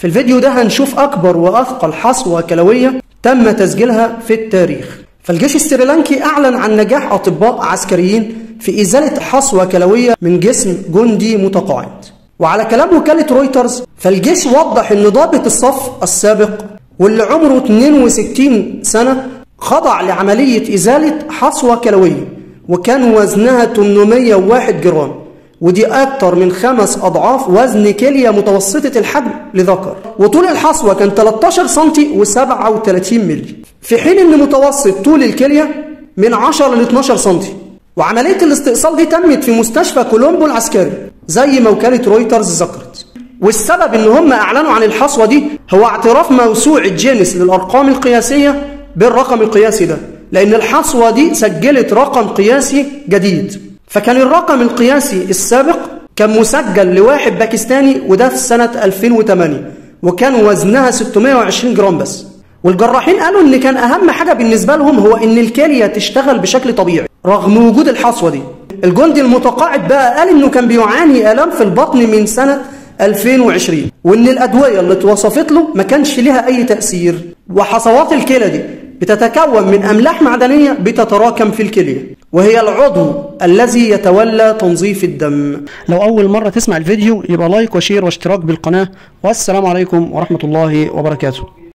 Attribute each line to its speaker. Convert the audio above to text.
Speaker 1: في الفيديو ده هنشوف أكبر وأثقل حصوة كلوية تم تسجيلها في التاريخ فالجيش السريلانكي أعلن عن نجاح أطباء عسكريين في إزالة حصوة كلوية من جسم جندي متقاعد وعلى كلام وكالة رويترز فالجيش وضح أن ضابط الصف السابق واللي عمره 62 سنة خضع لعملية إزالة حصوة كلوية وكان وزنها 801 جرام ودي أكتر من خمس أضعاف وزن كلية متوسطة الحجم لذكر وطول الحصوة كان 13 سنتي و37 ملي في حين أن متوسط طول الكلية من 10 ل 12 سنتي وعملية الاستئصال دي تمت في مستشفى كولومبو العسكري زي ما وكالة رويترز ذكرت والسبب ان هم اعلنوا عن الحصوة دي هو اعتراف موسوعة جينيس للارقام القياسية بالرقم القياسي ده لان الحصوة دي سجلت رقم قياسي جديد فكان الرقم القياسي السابق كان مسجل لواحد باكستاني وده في سنة 2008 وكان وزنها 620 جرام بس والجراحين قالوا ان كان اهم حاجة بالنسبة لهم هو ان الكلية تشتغل بشكل طبيعي رغم وجود الحصوة دي الجندي المتقاعد بقى قال انه كان بيعاني الام في البطن من سنة 2020 وان الادوية اللي اتوصفت له ما كانش لها اي تأثير وحصوات الكلى دي بتتكون من املاح معدنية بتتراكم في الكلية وهي العضو الذي يتولى تنظيف الدم لو اول مرة تسمع الفيديو يبقى لايك وشير واشتراك بالقناة والسلام عليكم ورحمة الله وبركاته